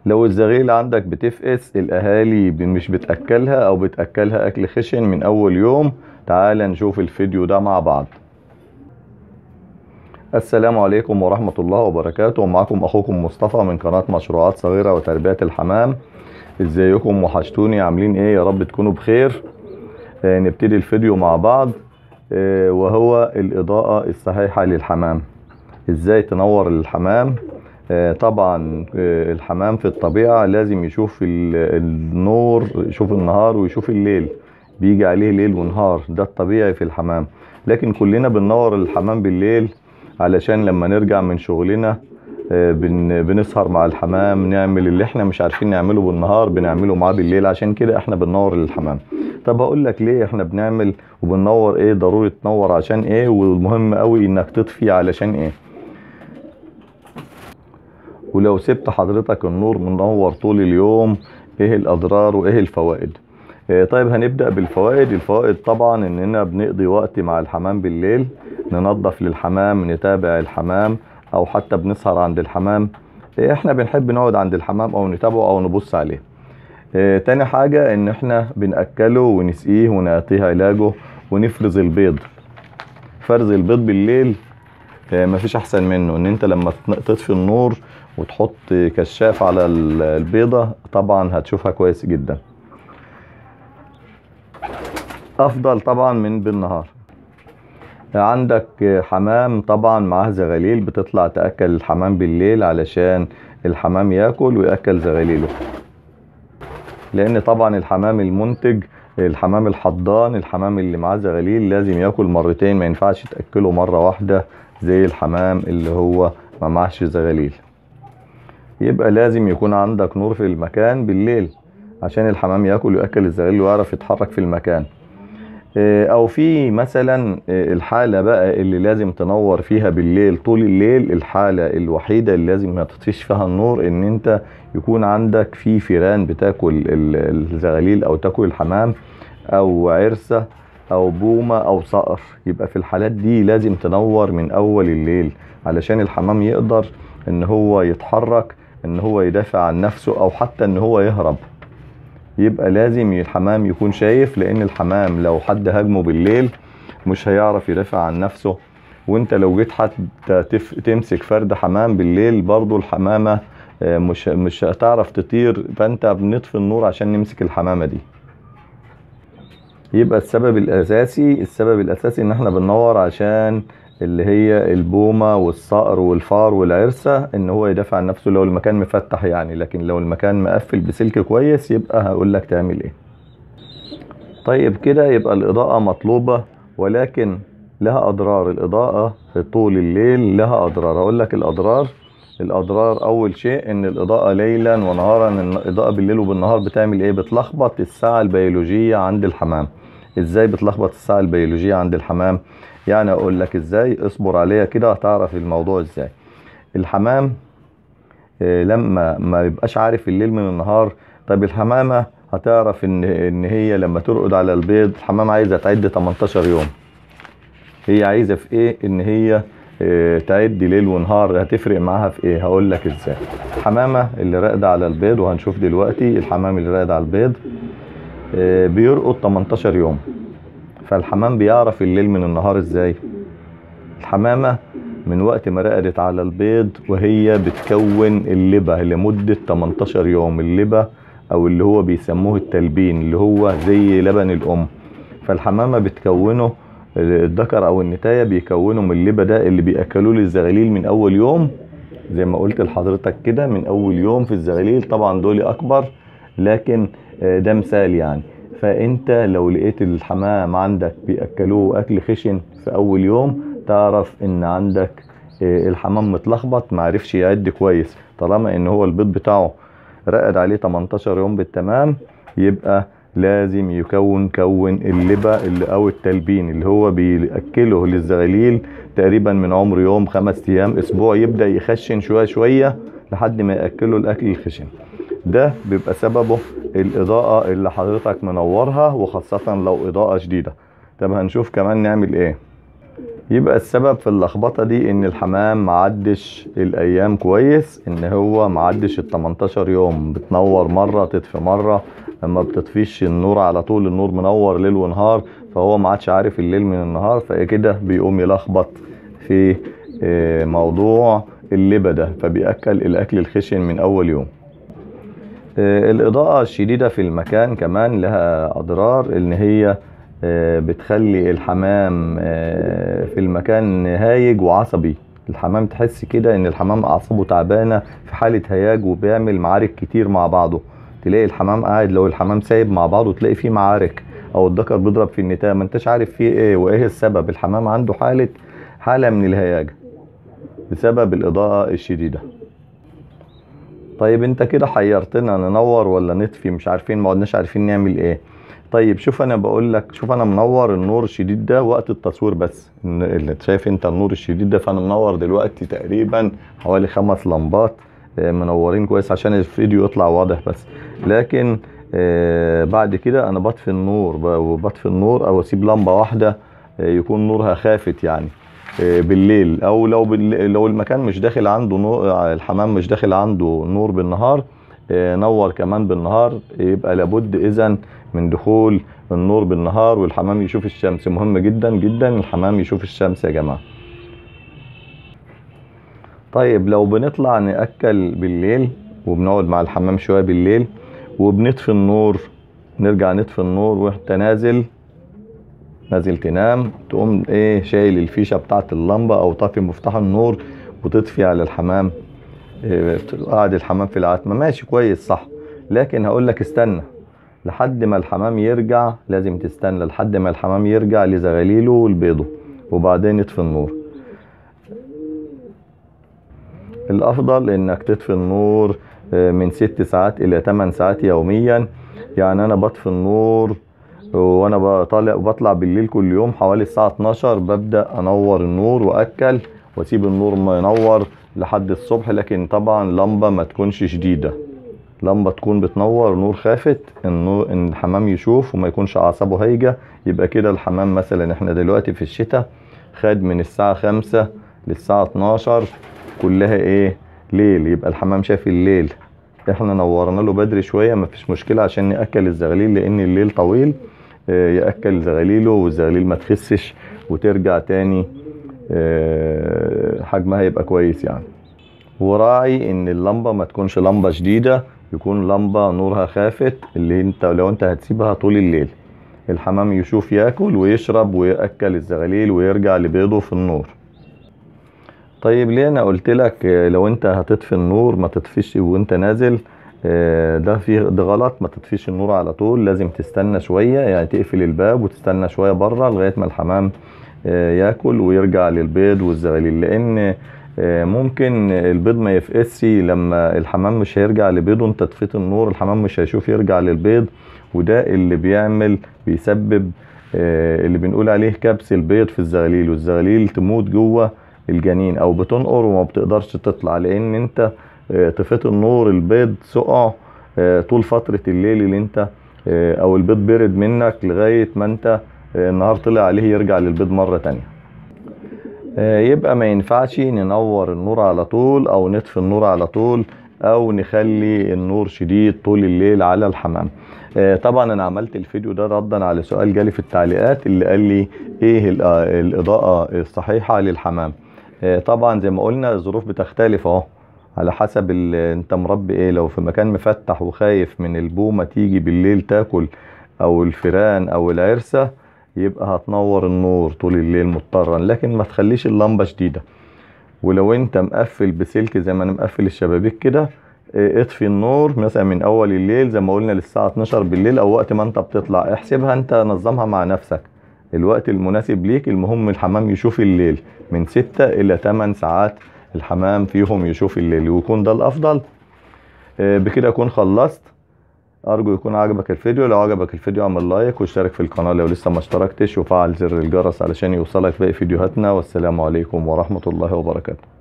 لو الزغيل عندك بتفقس الاهالي مش بتاكلها او بتاكلها اكل خشن من اول يوم تعال نشوف الفيديو ده مع بعض السلام عليكم ورحمة الله وبركاته معكم اخوكم مصطفى من قناة مشروعات صغيرة وتربية الحمام ازيكم وحشتوني عاملين ايه يا رب تكونوا بخير آه نبتدي الفيديو مع بعض آه وهو الاضاءة الصحيحة للحمام ازاي تنور الحمام آه طبعا آه الحمام في الطبيعة لازم يشوف النور يشوف النهار ويشوف الليل بيجي عليه ليل ونهار ده الطبيعي في الحمام لكن كلنا بننور الحمام بالليل علشان لما نرجع من شغلنا بن بنسهر مع الحمام نعمل اللي احنا مش عارفين نعمله بالنهار بنعمله معاه بالليل عشان كده احنا بننور الحمام طب هقول لك ليه احنا بنعمل وبننور ايه ضروري تنور عشان ايه والمهم قوي انك تطفي علشان ايه ولو سبت حضرتك النور منور طول اليوم ايه الاضرار وايه الفوائد اه طيب هنبدأ بالفوائد الفوائد طبعا اننا بنقضي وقت مع الحمام بالليل ننظف للحمام نتابع الحمام او حتى بنسهر عند الحمام اه احنا بنحب نقعد عند الحمام او نتابعه او نبص عليه اه تاني حاجة ان احنا بنأكله ونسقيه ونعطيه علاجه ونفرز البيض فرز البيض بالليل مفيش احسن منه ان انت لما تطفي النور وتحط كشاف على البيضة طبعا هتشوفها كويس جدا افضل طبعا من بالنهار عندك حمام طبعا معاه زغاليل بتطلع تأكل الحمام بالليل علشان الحمام ياكل ويأكل زغاليله لان طبعا الحمام المنتج الحمام الحضان الحمام اللي معاه زغاليل لازم ياكل مرتين ما ينفعش تأكله مرة واحدة زي الحمام اللي هو ما معهش زغاليل يبقى لازم يكون عندك نور في المكان بالليل عشان الحمام ياكل ويأكل الزغاليل ويعرف يتحرك في المكان او في مثلا الحالة بقى اللي لازم تنور فيها بالليل طول الليل الحالة الوحيدة اللي لازم ما تطفيش فيها النور ان انت يكون عندك في فيران بتاكل الزغاليل او تاكل الحمام او عرسة او بومة او صقر يبقى في الحالات دي لازم تنور من اول الليل علشان الحمام يقدر ان هو يتحرك ان هو يدافع عن نفسه او حتى ان هو يهرب يبقى لازم الحمام يكون شايف لان الحمام لو حد هاجمه بالليل مش هيعرف يدافع عن نفسه وانت لو جيت حتى تمسك فرد حمام بالليل برضو الحمامة مش مش هتعرف تطير فانت بنطفي النور عشان نمسك الحمامة دي يبقى السبب الاساسي السبب الاساسي ان احنا بننور عشان اللي هي البومة والصقر والفار والعرسة ان هو يدافع عن نفسه لو المكان مفتح يعني لكن لو المكان مقفل بسلك كويس يبقى هقول لك تعمل ايه طيب كده يبقى الاضاءة مطلوبة ولكن لها اضرار الاضاءة في طول الليل لها اضرار اقول لك الاضرار الاضرار اول شيء ان الاضاءة ليلا ونهارا الاضاءة بالليل وبالنهار بتعمل ايه بتلخبط الساعة البيولوجية عند الحمام ازاي بتلخبط الساعة البيولوجية عند الحمام يعني اقول لك ازاي اصبر عليا كده هتعرف الموضوع ازاي الحمام لما ما يبقاش عارف الليل من النهار طب الحمامة هتعرف ان ان هي لما ترقد على البيض الحمامة عايزة تعد 18 يوم هي عايزة في ايه ان هي تعد ليل ونهار هتفرق معاها في ايه هقول لك ازاي الحمامة اللي راقدة على البيض وهنشوف دلوقتي الحمام اللي راقد على البيض بيرقد 18 يوم فالحمام بيعرف الليل من النهار ازاي الحمامة من وقت ما رقدت على البيض وهي بتكون اللبة لمدة 18 يوم اللبة او اللي هو بيسموه التلبين اللي هو زي لبن الام فالحمامة بتكونه الذكر او النتاية بيكونوا من اللبة ده اللي بيأكلوه للزغاليل من اول يوم زي ما قلت لحضرتك كده من اول يوم في الزغاليل طبعا دول اكبر لكن ده مثال يعني فانت لو لقيت الحمام عندك بيأكلوه اكل خشن في اول يوم تعرف ان عندك الحمام متلخبط معرفش يعد كويس طالما ان هو البيض بتاعه رقد عليه 18 يوم بالتمام يبقى لازم يكون كون اللبة اللي او التلبين اللي هو بيأكله للزغاليل تقريبا من عمر يوم خمس ايام اسبوع يبدأ يخشن شوية شوية لحد ما يأكله الاكل الخشن ده بيبقى سببه الاضاءة اللي حضرتك منورها وخاصة لو اضاءة شديدة طب هنشوف كمان نعمل ايه يبقى السبب في اللخبطه دي ان الحمام معدش الايام كويس ان هو معدش ال 18 يوم بتنور مره تطفي مره لما بتطفيش النور على طول النور منور ليل ونهار فهو ما عادش عارف الليل من النهار فكده بيقوم يلخبط في آه، موضوع اللبده فبياكل الاكل الخشن من اول يوم آه، الإضاءة الشديدة في المكان كمان لها أضرار إن هي آه، بتخلي الحمام آه، في المكان هايج وعصبي الحمام تحس كده إن الحمام أعصابه تعبانة في حالة هياج وبيعمل معارك كتير مع بعضه تلاقي الحمام قاعد لو الحمام سايب مع بعضه تلاقي فيه معارك أو الذكر بيضرب في النتاية ما انتش عارف فيه إيه وإيه السبب الحمام عنده حالة حالة من الهياج بسبب الإضاءة الشديدة طيب انت كده حيرتنا ننور ولا نطفي مش عارفين ما عدناش عارفين نعمل ايه طيب شوف انا بقول لك شوف انا منور النور الشديد ده وقت التصوير بس إن- اللي شايف انت النور الشديد ده فانا منور دلوقتي تقريبا حوالي خمس لمبات آه، منورين كويس عشان الفيديو يطلع واضح بس لكن آه، بعد كده انا بطفي النور ب- وبطفي النور او اسيب لمبه واحده آه، يكون نورها خافت يعني آه، بالليل او لو بالليل لو المكان مش داخل عنده نور الحمام مش داخل عنده نور بالنهار آه، نور كمان بالنهار يبقى لابد اذا من دخول النور بالنهار والحمام يشوف الشمس مهم جدا جدا الحمام يشوف الشمس يا جماعه طيب لو بنطلع ناكل بالليل وبنقعد مع الحمام شويه بالليل وبنطفي النور نرجع نطفي النور وانت نازل نازل تنام تقوم ايه شايل الفيشه بتاعت اللمبه او طافي مفتاح النور وتطفي على الحمام إيه، قاعد الحمام في العتمه ماشي كويس صح لكن هقول لك استنى لحد ما الحمام يرجع لازم تستنى لحد ما الحمام يرجع لزغاليله والبيضه وبعدين يطفي النور الافضل انك تطفي النور آه، من ست ساعات الى 8 ساعات يوميا يعني انا بطفي النور وانا بطلع بطلع بالليل كل يوم حوالي الساعة 12 ببدأ انور النور واكل واسيب النور منور لحد الصبح لكن طبعا لمبة ما تكونش شديدة لمبة تكون بتنور نور خافت النور ان الحمام يشوف وما يكونش اعصابه هايجة يبقى كده الحمام مثلا احنا دلوقتي في الشتاء خد من الساعة 5 للساعة 12 كلها ايه ليل يبقى الحمام شاف الليل احنا نورنا له بدري شوية مفيش مشكلة عشان نأكل الزغاليل لان الليل طويل آه، يأكل زغاليله والزغاليل ما تخسش وترجع تاني آه، حجمها يبقى كويس يعني وراعي ان اللمبة ما تكونش لمبة شديدة يكون لمبة نورها خافت اللي انت لو انت هتسيبها طول الليل الحمام يشوف ياكل ويشرب ويأكل الزغاليل ويرجع لبيضه في النور طيب ليه انا قلت لك آه، لو انت هتطفي النور ما تطفيش وانت نازل آه، ده في ده غلط ما تطفيش النور على طول لازم تستنى شوية يعني تقفل الباب وتستنى شوية بره لغاية ما الحمام آه، ياكل ويرجع للبيض والزغاليل لان آه، ممكن البيض ما يفقسش لما الحمام مش هيرجع لبيضه انت طفيت النور الحمام مش هيشوف يرجع للبيض وده اللي بيعمل بيسبب آه، اللي بنقول عليه كبس البيض في الزغاليل والزغاليل تموت جوه الجنين او بتنقر وما بتقدرش تطلع لان انت آه، طفيت النور البيض سقع آه، طول فترة الليل اللي انت آه، او البيض برد منك لغاية ما انت آه، النهار طلع عليه يرجع للبيض مرة تانية آه، يبقى ما ينفعش ننور النور على طول او نطفي النور على طول او نخلي النور شديد طول الليل على الحمام آه، طبعا انا عملت الفيديو ده ردا على سؤال جالي في التعليقات اللي قال لي ايه ال- آه، الاضاءة الصحيحة للحمام آه، طبعا زي ما قلنا الظروف بتختلف اهو على حسب ال- انت مربي ايه لو في مكان مفتح وخايف من البومة تيجي بالليل تاكل او الفيران او العرسة يبقى هتنور النور طول الليل مضطرا لكن ما تخليش اللمبة شديدة ولو انت مقفل بسلك زي ما انا مقفل الشبابيك كده اه، اطفي النور مثلا من اول الليل زي ما قلنا للساعة 12 بالليل او وقت ما انت بتطلع احسبها انت نظمها مع نفسك الوقت المناسب ليك المهم الحمام يشوف الليل من 6 الى 8 ساعات الحمام فيهم يشوف الليل ويكون ده الافضل اه، بكده اكون خلصت ارجو يكون عجبك الفيديو لو عجبك الفيديو اعمل لايك واشترك في القناة لو لسه ما اشتركتش وفعل زر الجرس علشان يوصلك باقي فيديوهاتنا والسلام عليكم ورحمة الله وبركاته